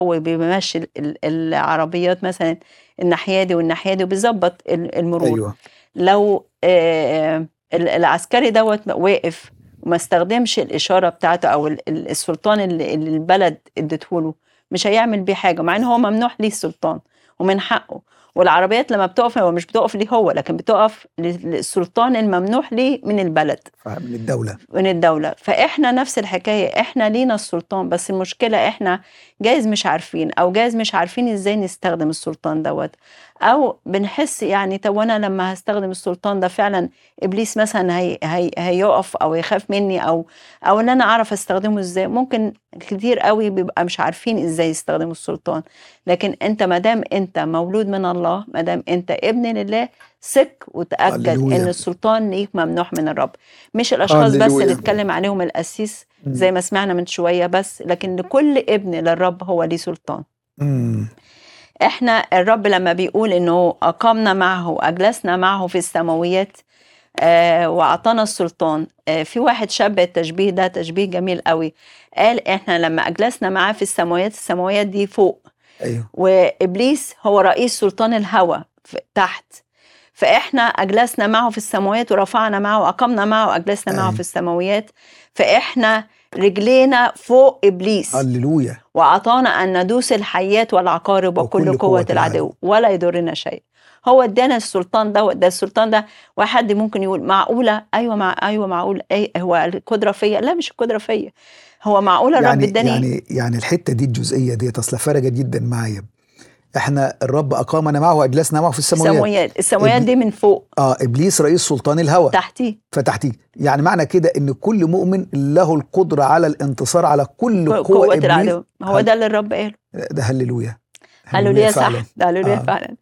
وبيمشي ال- ال- العربيات مثلا الناحيه دي والناحيه دي وبيظبط ال- المرور ايوه لو آه، ال- العسكري دوت واقف وما استخدمش الاشاره بتاعته او ال- ال- السلطان اللي اللي البلد ادته له مش هيعمل بيه حاجه مع ان هو ممنوح ليه السلطان ومن حقه والعربيات لما بتقف هو مش بتقف ليه هو لكن بتقف للسلطان الممنوح ليه من البلد من الدوله من الدولة فإحنا نفس الحكاية إحنا لينا السلطان بس المشكلة إحنا جايز مش عارفين أو جايز مش عارفين إزاي نستخدم السلطان دوت أو بنحس يعني طب وأنا لما هستخدم السلطان ده فعلا إبليس مثلا هي هي هيقف أو يخاف مني أو أو إن أنا أعرف أستخدمه إزاي ممكن كتير قوي بيبقى مش عارفين إزاي يستخدموا السلطان لكن أنت مادام أنت مولود من الله مادام أنت ابن لله ثق وتأكد هللويا. إن السلطان ليك ممنوح من الرب مش الاشخاص بس هللويا. اللي اتكلم عليهم القسيس مم. زي ما سمعنا من شويه بس لكن لكل ابن للرب هو ليه سلطان مم. احنا الرب لما بيقول انه اقامنا معه واجلسنا معه في السماويات آه واعطانا السلطان آه في واحد شبه التشبيه ده تشبيه جميل قوي قال احنا لما اجلسنا معاه في السماويات السماويات دي فوق ايوه وابليس هو رئيس سلطان الهوى في- تحت فاحنا اجلسنا معه في السماوات ورفعنا معه واقمنا معه واجلسنا معه أيوة. في السماويات فاحنا رجلينا فوق ابليس هللويا واعطانا ان ندوس الحيات والعقارب وكل, وكل قوه, قوة العدو العدو. ولا يضرنا شيء هو ادانا السلطان ده ده السلطان ده واحد ممكن يقول معقوله ايوه مع ايوه معقول اي هو القدره فيا لا مش القدره فيا هو معقوله الرب يعني اداني يعني يعني الحته دي الجزئيه دي اصل فرقت جدا معايا احنا الرب اقامنا معه واجلسنا معه في السماويات السماويات السماويات دي من فوق اه ابليس رئيس سلطان الهوى تحتيه فتحتيه يعني معنى كده ان كل مؤمن له القدره على الانتصار على كل قوه, قوة إبليس. العدو هو هل- ده اللي الرب قاله ده هللويا هللويا صح فعلا. ده هللويا آه. فعلا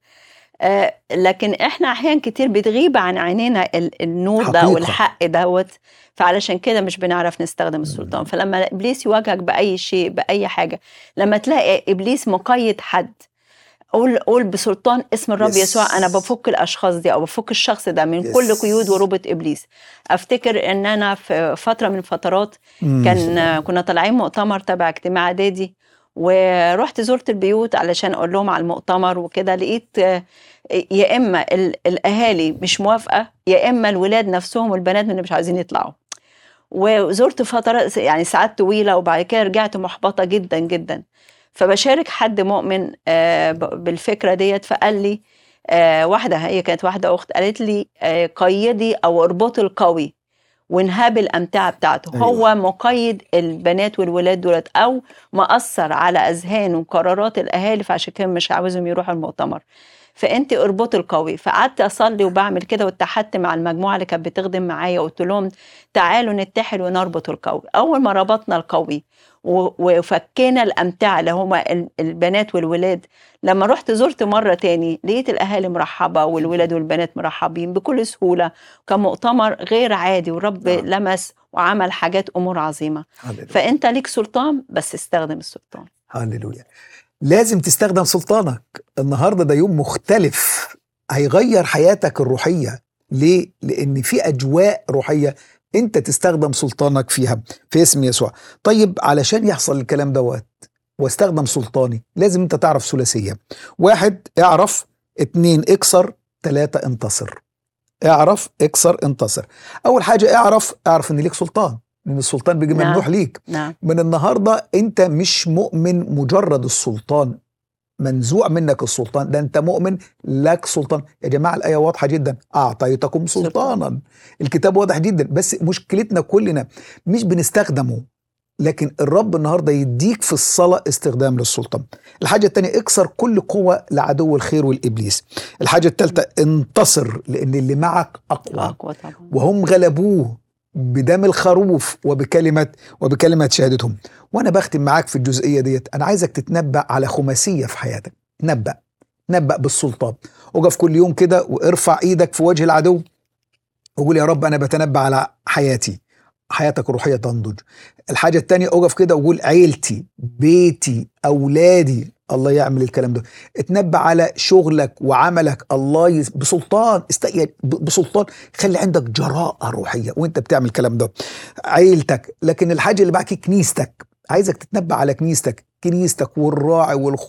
آه لكن احنا احيان كتير بتغيب عن عينينا ال- النور ده حقيقة. والحق دوت فعلشان كده مش بنعرف نستخدم السلطان فلما ابليس يواجهك باي شيء باي حاجه لما تلاقي ابليس مقيد حد قول قول بسلطان اسم الرب يس. يسوع انا بفك الاشخاص دي او بفك الشخص ده من يس. كل قيود وربط ابليس افتكر ان انا في فتره من الفترات مم. كان كنا طالعين مؤتمر تبع اجتماع اعدادي ورحت زرت البيوت علشان اقول لهم على المؤتمر وكده لقيت آه، يا اما ال- الاهالي مش موافقه يا اما الولاد نفسهم والبنات اللي مش عايزين يطلعوا وزرت فترة يعني ساعات طويلة وبعد كده رجعت محبطة جدا جدا فبشارك حد مؤمن آه، ب- بالفكرة ديت فقال لي آه، واحدة هي كانت واحدة أخت قالت لي آه، قيدي أو اربطي القوي وانهبي الأمتعة بتاعته أيوة. هو مقيد البنات والولاد دولت أو مأثر على أذهان وقرارات الأهالي فعشان كده مش عاوزهم يروحوا المؤتمر فانت اربطي القوي فقعدت اصلي وبعمل كده واتحدت مع المجموعه اللي كانت بتخدم معايا وقلت لهم تعالوا نتحد ونربط القوي اول ما ربطنا القوي و- وفكينا الامتعه اللي هما ال- البنات والولاد لما رحت زرت مره تاني لقيت الاهالي مرحبه والولاد والبنات مرحبين بكل سهوله كان مؤتمر غير عادي والرب آه. لمس وعمل حاجات امور عظيمه هللويا فانت ليك سلطان بس استخدم السلطان هللويا لازم تستخدم سلطانك النهارده ده يوم مختلف هيغير حياتك الروحيه ليه لان في اجواء روحيه انت تستخدم سلطانك فيها في اسم يسوع طيب علشان يحصل الكلام دوت واستخدم سلطاني لازم انت تعرف ثلاثيه واحد اعرف اتنين اكسر تلاتة انتصر اعرف اكسر انتصر اول حاجه اعرف اعرف ان ليك سلطان ان السلطان بيجي نعم. ممنوح ليك نعم من النهارده انت مش مؤمن مجرد السلطان منزوع منك السلطان ده انت مؤمن لك سلطان يا جماعه الايه واضحه جدا اعطيتكم سلطانا الكتاب واضح جدا بس مشكلتنا كلنا مش بنستخدمه لكن الرب النهارده يديك في الصلاه استخدام للسلطان الحاجه الثانيه اكسر كل قوه لعدو الخير والابليس الحاجه الثالثه انتصر لان اللي معك اقوى اقوى طبعا وهم غلبوه بدم الخروف وبكلمة وبكلمة شهادتهم وأنا بختم معاك في الجزئية ديت أنا عايزك تتنبأ على خماسية في حياتك تنبأ تنبأ بالسلطان وقف كل يوم كده وارفع ايدك في وجه العدو وقول يا رب أنا بتنبأ على حياتي حياتك الروحية تنضج الحاجة التانية اقف كده وقول عيلتي بيتي أولادي الله يعمل الكلام ده اتنبأ على شغلك وعملك الله يس... بسلطان است... يعني ب- بسلطان خلي عندك جراءة روحية وانت بتعمل الكلام ده عيلتك لكن الحاجة اللي بعد كده كنيستك عايزك تتنبأ على كنيستك كنيستك والراعي والخ